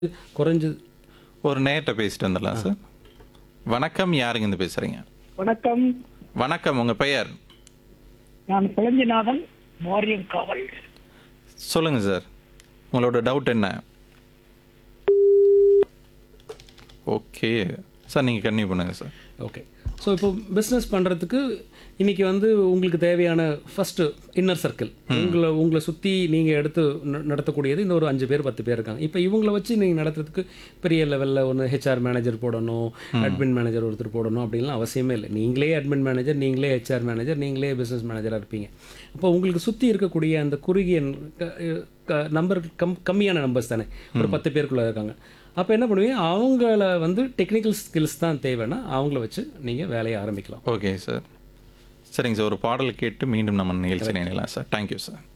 குறைஞ்சது ஒரு நேர்கிட்ட பேசிட்டு வந்துடலாம் சார் வணக்கம் யாருங்க இருந்து பேசுறீங்க வணக்கம் வணக்கம் உங்க பெயர் நான் குழஞ்சிநாதன் வாரியம் காவல் சொல்லுங்க சார் உங்களோட டவுட் என்ன ஓகே சார் நீங்கள் கன்டினியூ பண்ணுங்க சார் ஓகே ஸோ இப்போ பிஸ்னஸ் பண்ணுறதுக்கு இன்றைக்கி வந்து உங்களுக்கு தேவையான ஃபஸ்ட்டு இன்னர் சர்க்கிள் உங்களை உங்களை சுற்றி நீங்கள் எடுத்து ந- நடத்தக்கூடியது இந்த ஒரு அஞ்சு பேர் பத்து பேர் இருக்காங்க இப்போ இவங்களை வச்சு நீங்கள் நடத்துறதுக்கு பெரிய லெவலில் ஒன்று ஹெச்ஆர் மேனேஜர் போடணும் அட்மின் மேனேஜர் ஒருத்தர் போடணும் அப்படின்லாம் அவசியமே இல்லை நீங்களே அட்மின் மேனேஜர் நீங்களே ஹெச்ஆர் மேனேஜர் நீங்களே பிஸ்னஸ் மேனேஜராக இருப்பீங்க அப்போ உங்களுக்கு சுற்றி இருக்கக்கூடிய அந்த குறுகிய நம்பர் கம் கம்மியான நம்பர்ஸ் தானே ஒரு பத்து பேருக்குள்ளே இருக்காங்க அப்போ என்ன பண்ணுவீங்க அவங்கள வந்து டெக்னிக்கல் ஸ்கில்ஸ் தான் தேவைன்னா அவங்கள வச்சு நீங்கள் வேலையை ஆரம்பிக்கலாம் ஓகே சார் சரிங்க சார் ஒரு பாடல் கேட்டு மீண்டும் நம்ம நிகழ்ச்சி நினைக்கலாம் சார் தேங்க்யூ சார்